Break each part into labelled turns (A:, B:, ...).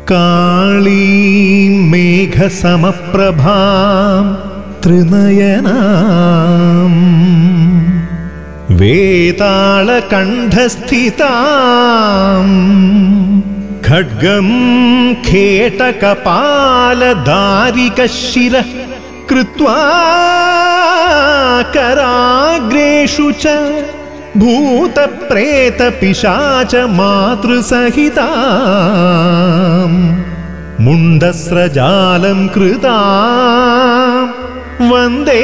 A: കാളീം മേഘസമപ്രഭാം ത്രിനയനാം വേതാളകണ്ഠസ്ഥിതാം ഖഡ്ഗം ഖേട്ടകപാലദാരികശിര കൃത്വാ कराग्रेषु च भूतप्रेतपिशाच मातृसहिता मुण्डस्रजालं कृता वन्दे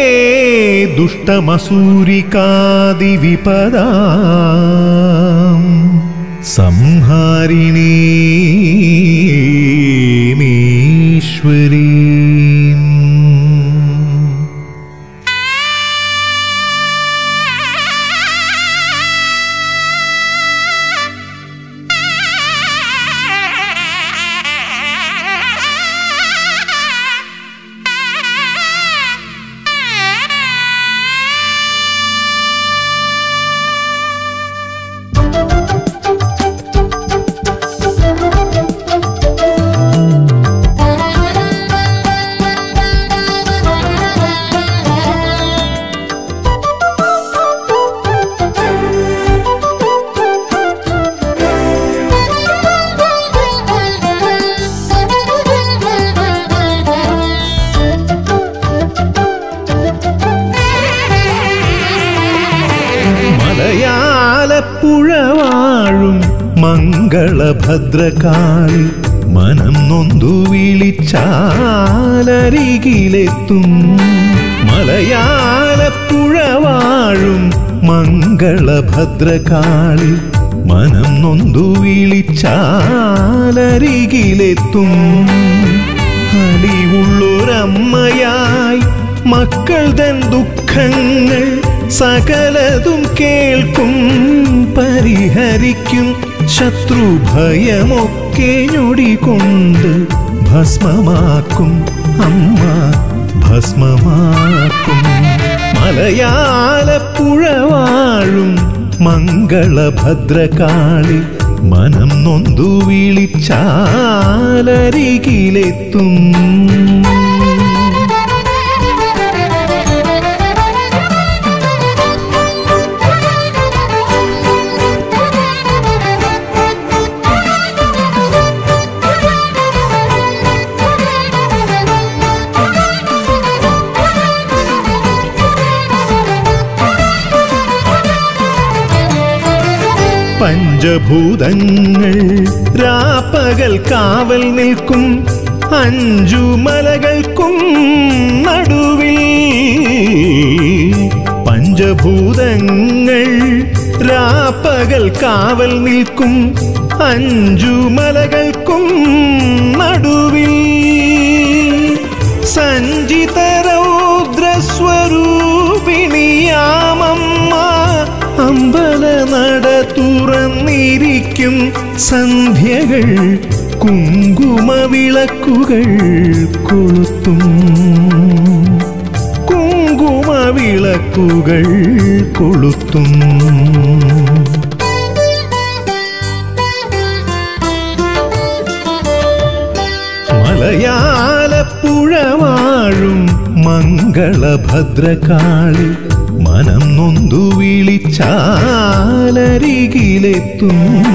A: दुष्टमसूरिकादिविपदा संहारिणीमीश्वरीम् മലയാളപ്പുഴ വാഴും മംഗളഭദ്രകാളി മനം നൊന്തു വിളിച്ചാലരികിലെത്തും മലയാളപ്പുഴ വാഴും മംഗളഭദ്രകാളി മനം നൊന്തു വിളിച്ചാലരികിലെത്തും അലിവുള്ളൊരമ്മയായി മക്കൾ തൻ ദുഃഖങ്ങൾ സകലതും കേൾക്കും പരിഹരിക്കും ശത്രുഭയമൊക്കെ ഞൊടികൊണ്ട് ഭസ്മമാക്കും അമ്മ ഭസ്മമാക്കും മലയാളപ്പുഴ വാഴും മംഗളഭദ്രകാളി മനം നൊന്തു വിളിച്ചാലരികിലെത്തും പഞ്ചഭൂതങ്ങൾ രാപ്പകൽ കാവൽ നിൽക്കും അഞ്ചു മലകൾക്കും നടുവിൽ പഞ്ചഭൂതങ്ങൾ രാപ്പകൽ കാവൽ നിൽക്കും അഞ്ചു മലകൾക്കും നടുവിൽ സഞ്ചിതരൗദ്രസ്വരൂപിണിയാമമ്മ അമ്പല നട തുറന്നിരിക്കും സന്ധ്യകൾ കുങ്കുമ വിളക്കുകൾ കൊളുത്തും കുങ്കുമ വിളക്കുകൾ കൊളുത്തും മലയാളപ്പുഴ വാഴും മംഗളഭദ്രകാളി മനം നൊന്തു വിളിച്ചാലരികിലെത്തും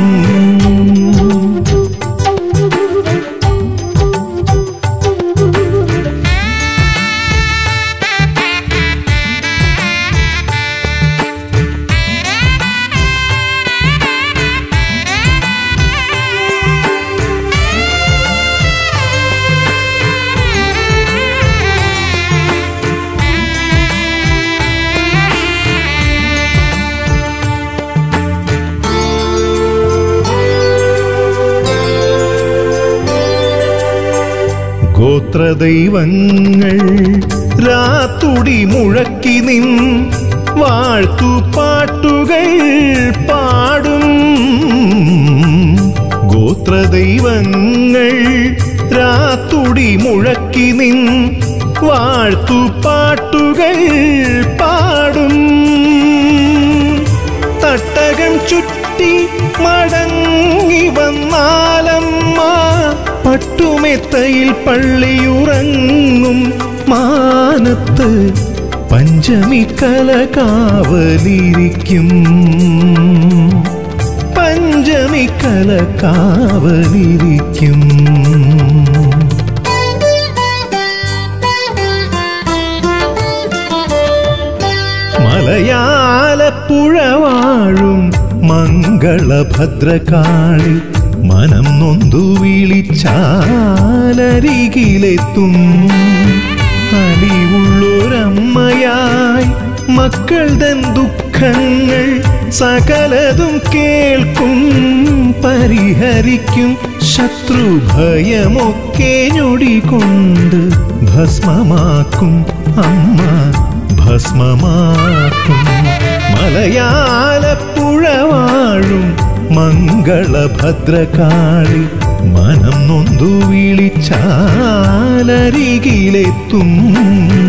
A: ഗോത്രദൈവങ്ങൾ രാത്തുടി മുഴക്കി നിൻ വാഴ്ത്തുപാട്ടുകൾ പാടും ഗോത്രദൈവങ്ങൾ രാത്തുടി മുഴക്കി നിൻ വാഴ്ത്തുപാട്ടുകൾ പാടും തട്ടകം ചുറ്റി മടങ്ങി വന്നാലമ്മ പൂമെത്തയിൽ പള്ളിയുറങ്ങും മാനത്ത് പഞ്ചമി കലകാവലിരിക്കും പഞ്ചമി കലകാവലിരിക്കും മലയാലപ്പുഴ വാഴും മംഗളഭദ്രകാളി മനം നൊന്തു വിളിച്ചാലരികിലെത്തും അലിവുള്ളൊരമ്മയായി മക്കൾ തൻ ദുഃഖങ്ങൾ സകലതും കേൾക്കും പരിഹരിക്കും ശത്രുഭയമൊക്കെ ഞൊടികൊണ്ട് ഭസ്മമാക്കും അമ്മ ഭസ്മമാക്കും മലയാലപ്പുഴ വാഴും മംഗളഭദ്രകാളി മനം നൊന്തു വിളിച്ചാലരികിലെത്തും